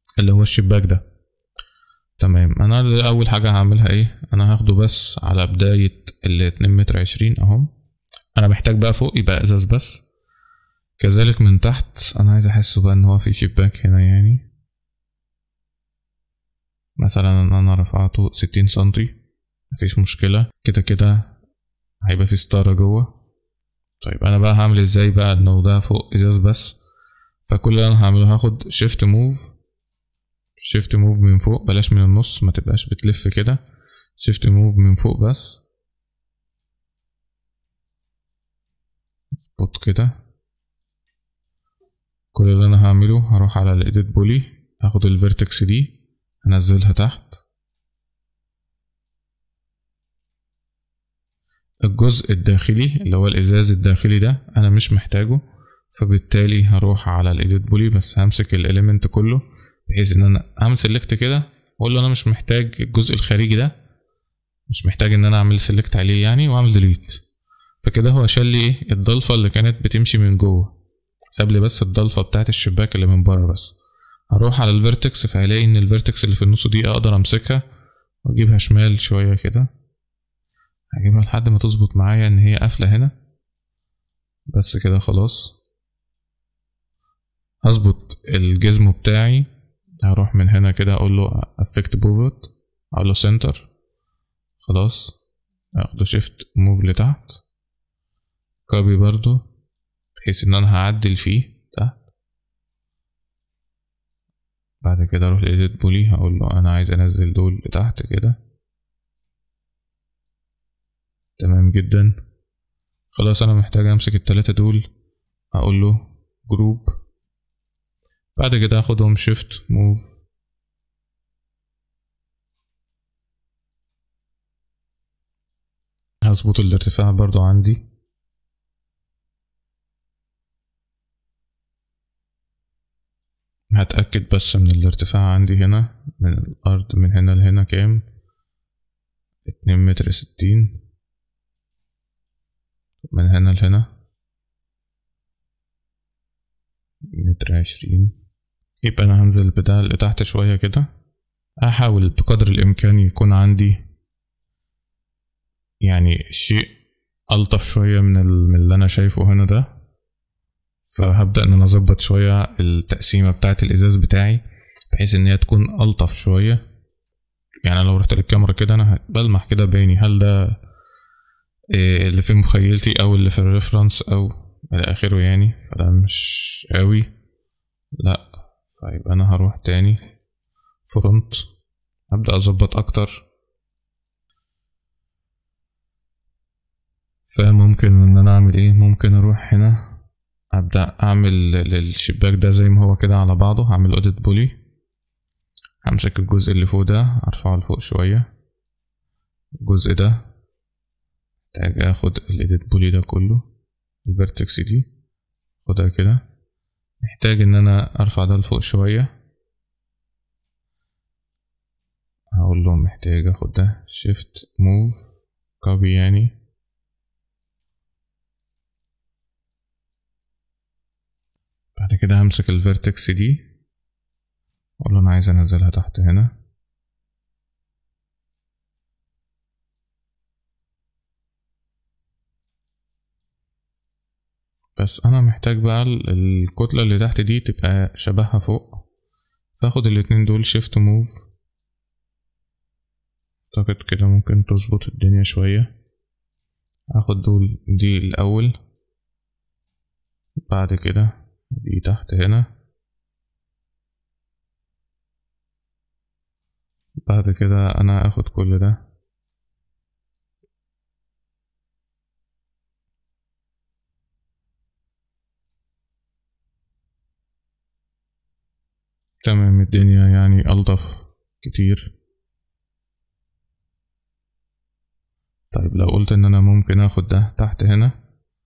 اللي هو الشباك ده تمام انا اول حاجة هعملها ايه انا هاخده بس على بداية الاتنين متر عشرين اهم انا محتاج بقى فوق يبقى ازاز بس كذلك من تحت انا عايز احسه بقى ان هو في شباك هنا يعني مثلا انا رفعته ستين سنتي مفيش مشكلة كده كده هيبقى في ستارة جوه طيب انا بقى هعمل ازاي بقى انه ده فوق ازاز بس فكل اللي انا هعمله هاخد شيفت موف شيفت موف من فوق بلاش من النص ما تبقاش بتلف كده شيفت موف من فوق بس اظبط كده كل اللي انا هعمله هروح على الايديت بولي هاخد الفيرتكس دي هنزلها تحت الجزء الداخلي اللي هو الازاز الداخلي ده انا مش محتاجه فبالتالي هروح على الايديت بولي بس همسك الاليمنت كله بحيث ان انا اعمل سيلكت كده واقول له انا مش محتاج الجزء الخارجي ده مش محتاج ان انا اعمل سيلكت عليه يعني واعمل ديليت فكده هو شال لي ايه الضلفه اللي كانت بتمشي من جوه ساب لي بس الضلفه بتاعت الشباك اللي من بره بس هروح على الفيرتكس فهلاقي ان الفيرتكس اللي في النص دي اقدر امسكها واجيبها شمال شويه كده هجيبها لحد ما تظبط معايا ان هي قافله هنا بس كده خلاص هظبط الجزم بتاعي هروح من هنا كده اقول له افكت بوفت اقول له سنتر خلاص اخده شيفت موف لتحت كوبي برضو بحيث ان انا هعدل فيه تحت بعد كده اروح لإيديت بولي هقول له انا عايز انزل دول لتحت كده تمام جدا خلاص انا محتاج امسك التلاتة دول هقول له جروب بعد كده اخدهم شيفت موف هظبط الارتفاع برضو عندي هتأكد بس من الارتفاع عندي هنا من الأرض من هنا لهنا كام اتنين متر ستين من هنا لهنا متر عشرين يبقى أنا هنزل بده لتحت شوية كده هحاول بقدر الإمكان يكون عندي يعني شيء ألطف شوية من, من اللي أنا شايفه هنا ده فهبدأ إن أنا أظبط شوية التقسيمة بتاعة الإزاز بتاعي بحيث إن هي تكون ألطف شوية يعني لو رحت للكاميرا كده أنا بلمح كده بعيني هل ده اللي في مخيلتي أو اللي في الريفرنس أو إلى آخره يعني فده مش قوي لأ طيب أنا هروح تاني فرونت هبدأ أظبط أكتر فممكن إن أنا أعمل إيه ممكن أروح هنا ابدا اعمل للشباك ده زي ما هو كده على بعضه هعمل اوديت بولي همسك الجزء اللي فوق ده ارفعه لفوق شويه الجزء ده محتاج اخد الايديت بولي ده كله الفيرتكس دي خدها كده محتاج ان انا ارفع ده لفوق شويه هقول له محتاج اخد ده شيفت موف كوبي يعني بعد كده همسك الفيرتكس دي اقول له انا عايز انزلها تحت هنا بس انا محتاج بقى الكتلة اللي تحت دي تبقى شبهها فوق فاخد الاتنين دول شيفت موف اعتقد كده ممكن تظبط الدنيا شوية هاخد دول دي الاول بعد كده دي تحت هنا بعد كده انا اخد كل ده تمام الدنيا يعني ألطف كتير طيب لو قلت ان انا ممكن اخد ده تحت هنا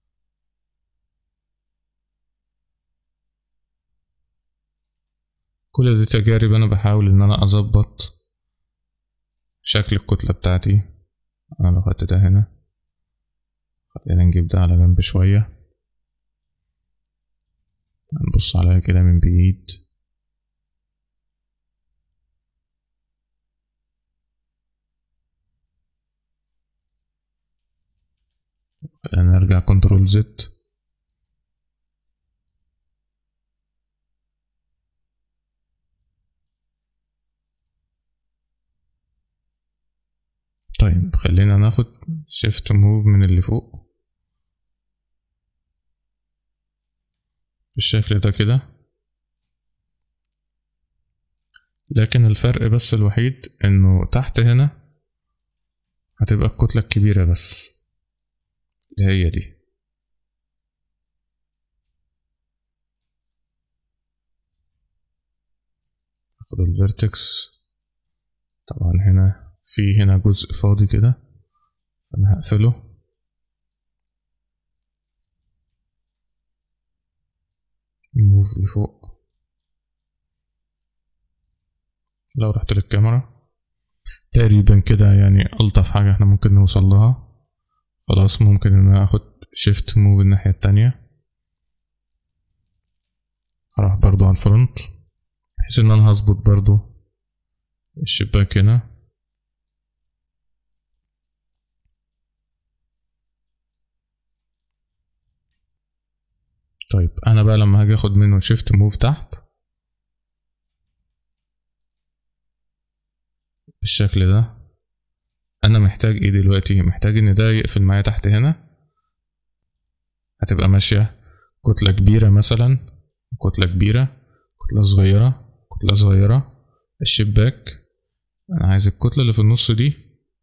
كل دي تجارب انا بحاول ان انا اظبط شكل الكتلة بتاعتي انا لو خدت ده هنا خلينا نجيب ده على جنب شوية نبص عليها كده من بعيد خلينا نرجع كنترول زد طيب خلينا ناخد شيفت موف من اللي فوق بالشكل ده كده لكن الفرق بس الوحيد انه تحت هنا هتبقى الكتلة الكبيرة بس اللي هي دي اخد الفيرتكس طبعا هنا في هنا جزء فاضي كده فانا هقفله موف لفوق لو رحت للكاميرا تقريبا كده يعني ألطف حاجة احنا ممكن نوصل لها خلاص ممكن ان انا اخد شيفت موف الناحية التانية هروح برضو على الفرونت بحيث ان انا هظبط برضو الشباك هنا طيب انا بقى لما هاجي اخد منه شيفت موف تحت بالشكل ده انا محتاج ايه دلوقتي محتاج ان ده يقفل معايا تحت هنا هتبقى ماشية كتلة كبيرة مثلا كتلة كبيرة كتلة صغيرة كتلة صغيرة الشباك انا عايز الكتلة اللي في النص دي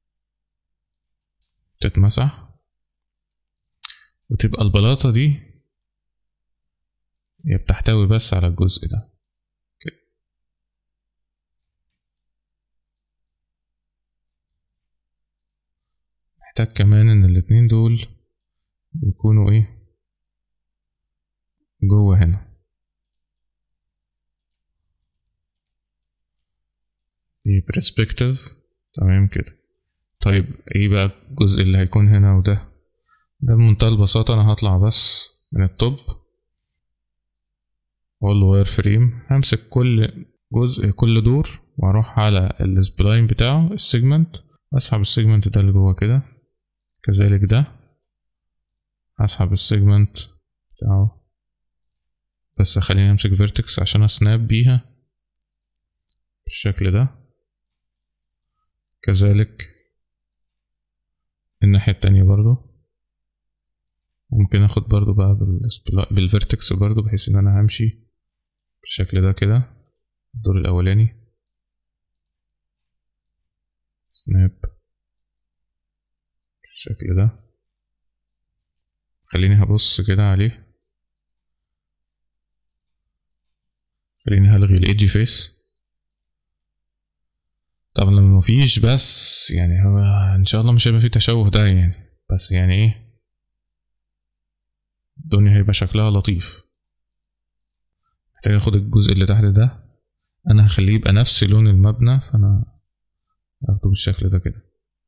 تتمسح وتبقى البلاطة دي هي بتحتوي بس على الجزء ده كده محتاج كمان ان الاتنين دول يكونوا ايه جوه هنا دي برسبكتيف تمام كده طيب ايه بقى الجزء اللي هيكون هنا وده ده بمنتهى البساطة انا هطلع بس من التوب واقول له واير فريم همسك كل جزء كل دور واروح على السبلاين بتاعه السيجمنت اسحب السيجمنت ده اللي جوه كده كذلك ده هسحب السيجمنت بتاعه بس خليني امسك فيرتكس عشان اسناب بيها بالشكل ده كذلك الناحية التانية برضو ممكن اخد برضو بقى بالفيرتكس برضو بحيث ان انا همشي بالشكل ده كده الدور الاولاني سناب بالشكل ده خليني هبص كده عليه خليني هلغي الايدج فيس طبعا لما مفيش بس يعني هو ان شاء الله مش هيبقى فيه تشوه ده يعني بس يعني ايه الدنيا هيبقى شكلها لطيف محتاج اخد الجزء اللي تحت ده انا هخليه يبقى نفس لون المبنى فانا اخده بالشكل ده كده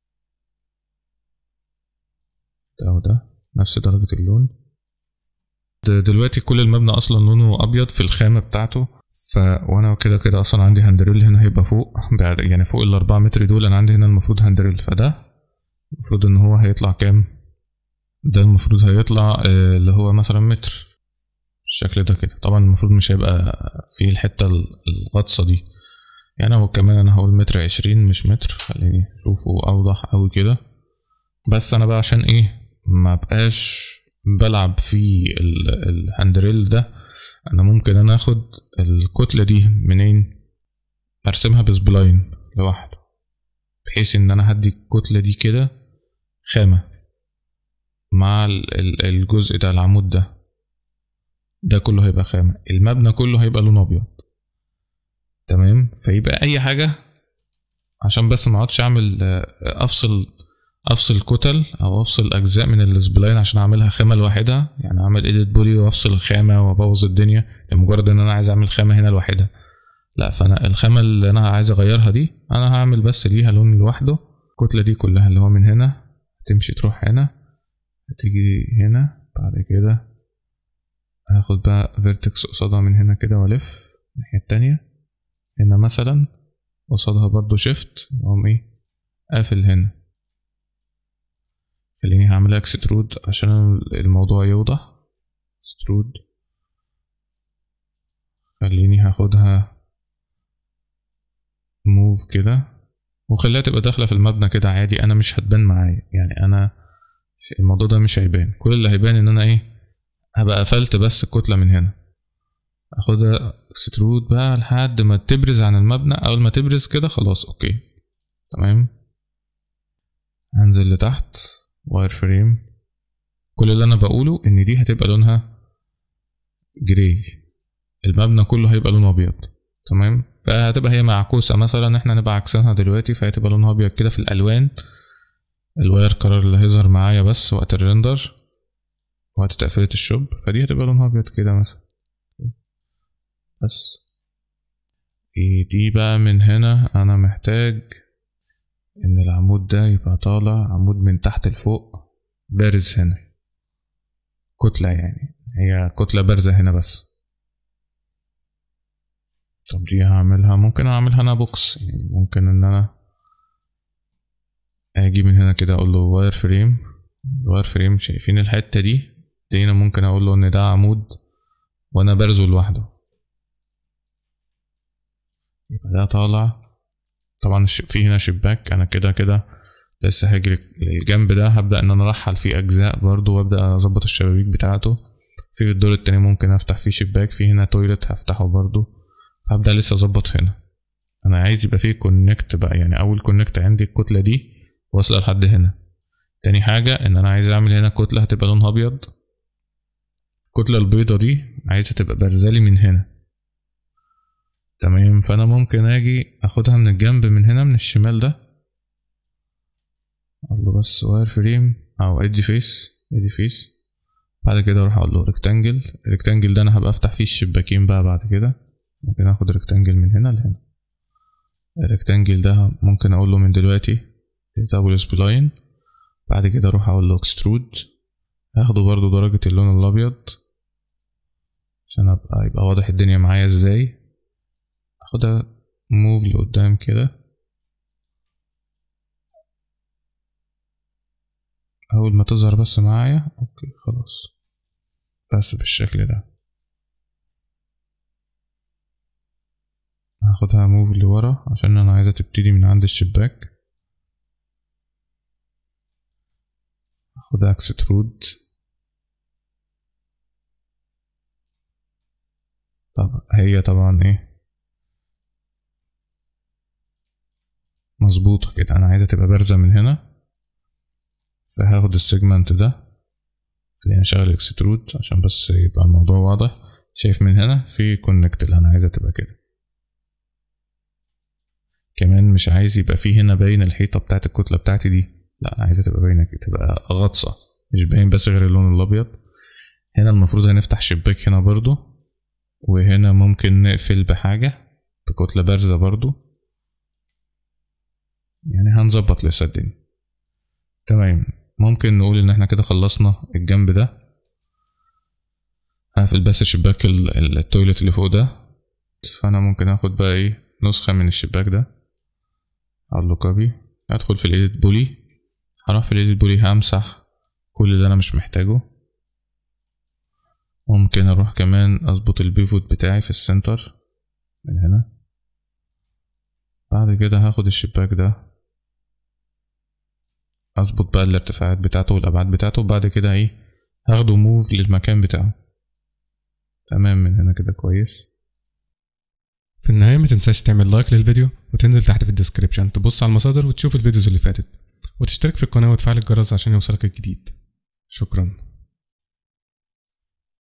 ده وده نفس درجة اللون دلوقتي كل المبنى اصلا لونه ابيض في الخامة بتاعته ف وانا كده كده اصلا عندي هاندريل هنا هيبقى فوق يعني فوق الاربعة متر دول انا عندي هنا المفروض هاندريل فده المفروض ان هو هيطلع كام ده المفروض هيطلع اللي هو مثلا متر بالشكل ده كده طبعا المفروض مش هيبقى فيه الحتة الغطسة دي يعني هو كمان انا هقول متر عشرين مش متر خليني اشوفه اوضح اوي كده بس انا بقى عشان ايه ما بقاش بلعب في الهاندريل ده انا ممكن انا اخد الكتلة دي منين ارسمها بسبلاين لوحده بحيث ان انا هدي الكتلة دي كده خامة مع الجزء ده العمود ده ده كله هيبقى خامة المبنى كله هيبقى لون ابيض تمام فيبقى اي حاجة عشان بس ما اقعدش اعمل افصل افصل كتل او افصل اجزاء من السبلاين عشان اعملها خامه لوحدها يعني اعمل ايديت بولي وافصل الخامه وابوظ الدنيا لمجرد ان انا عايز اعمل خامه هنا لوحدها لا فانا الخامه اللي انا عايز اغيرها دي انا هعمل بس ليها لون لوحده الكتله دي كلها اللي هو من هنا تمشي تروح هنا هتيجي هنا بعد كده هاخد بقى فيرتكس قصادها من هنا كده والف الناحيه التانية هنا مثلا قصادها برضو شيفت واقوم ايه قافل هنا خليني تاني هعمل اكسترود عشان الموضوع يوضح اكسترود خليني هاخدها موف كده وخليها تبقى داخلة في المبنى كده عادي انا مش هتبان معايا يعني انا الموضوع ده مش هيبان كل اللي هيبان ان انا ايه هبقى قفلت بس الكتلة من هنا اخدها اكسترود بقى لحد ما تبرز عن المبنى اول ما تبرز كده خلاص اوكي تمام هنزل لتحت واير فريم كل اللي انا بقوله ان دي هتبقى لونها جراي المبنى كله هيبقى لونه ابيض تمام فهتبقى هي معكوسة مثلا احنا نبقى عكسينها دلوقتي فهتبقى لونها ابيض كده في الالوان الواير كلر اللي هيظهر معايا بس وقت الريندر وقت تقفيلة الشوب فدي هتبقى لونها ابيض كده مثلا بس إيه دي بقى من هنا انا محتاج ان العمود ده يبقى طالع عمود من تحت لفوق بارز هنا كتلة يعني هي كتلة بارزة هنا بس طب دي هعملها ممكن اعملها انا بوكس يعني ممكن ان انا اجي من هنا كده اقول له واير فريم الواير فريم شايفين الحتة دي دي انا ممكن اقول له ان ده عمود وانا برزه لوحده يبقى ده طالع طبعا في هنا شباك انا كده كده لسه هجري للجنب ده هبدأ ان انا ارحل فيه اجزاء برضو وابدأ اظبط الشبابيك بتاعته في الدور التاني ممكن افتح فيه شباك في هنا تويلت هفتحه برضو فهبدأ لسه اظبط هنا انا عايز يبقى فيه كونكت بقى يعني اول كونكت عندي الكتلة دي واصلة لحد هنا تاني حاجة ان انا عايز اعمل هنا كتلة هتبقى لونها ابيض الكتلة البيضة دي عايزة تبقى بارزالي من هنا تمام فانا ممكن اجي اخدها من الجنب من هنا من الشمال ده اقول له بس واير فريم او ادي فيس ادي فيس بعد كده اروح اقول له ريكتانجل الريكتانجل ده انا هبقى افتح فيه الشباكين بقى بعد كده ممكن اخد ريكتانجل من هنا لهنا الريكتانجل ده ممكن اقول له من دلوقتي دبل سبلاين بعد كده اروح اقول له اكسترود هاخده برضو درجة اللون الابيض عشان ابقى يبقى واضح الدنيا معايا ازاي اخدها موف لقدام كده اول ما تظهر بس معايا اوكي خلاص بس بالشكل ده هاخدها موف لورا عشان انا عايزة تبتدي من عند الشباك هاخدها اكسترود طب هي طبعا ايه مظبوطة كده أنا عايزها تبقى بارزة من هنا فهاخد السيجمنت ده خليني أشغل اكسترود عشان بس يبقى الموضوع واضح شايف من هنا في كونكت اللي أنا عايزها تبقى كده كمان مش عايز يبقى في هنا باين الحيطة بتاعت الكتلة بتاعتي دي لا أنا عايزها تبقى باينة كده تبقى غطسة مش باين بس غير اللون الأبيض هنا المفروض هنفتح شباك هنا برضو وهنا ممكن نقفل بحاجة بكتلة بارزة برضو يعني هنظبط لسه الدنيا تمام ممكن نقول ان احنا كده خلصنا الجنب ده هقفل بس شباك التويلت اللي فوق ده فانا ممكن اخد بقى ايه نسخة من الشباك ده اقول له كوبي ادخل في الايديت بولي هروح في الايديت بولي همسح كل اللي انا مش محتاجه ممكن اروح كمان اظبط البيفوت بتاعي في السنتر من هنا بعد كده هاخد الشباك ده اظبط بقى الارتفاعات بتاعته والابعاد بتاعته وبعد كده ايه هاخده موف للمكان بتاعه تمام من هنا كده كويس في النهاية ما تنساش تعمل لايك للفيديو وتنزل تحت في الديسكريبشن تبص على المصادر وتشوف الفيديوز اللي فاتت وتشترك في القناة وتفعل الجرس عشان يوصلك الجديد شكرا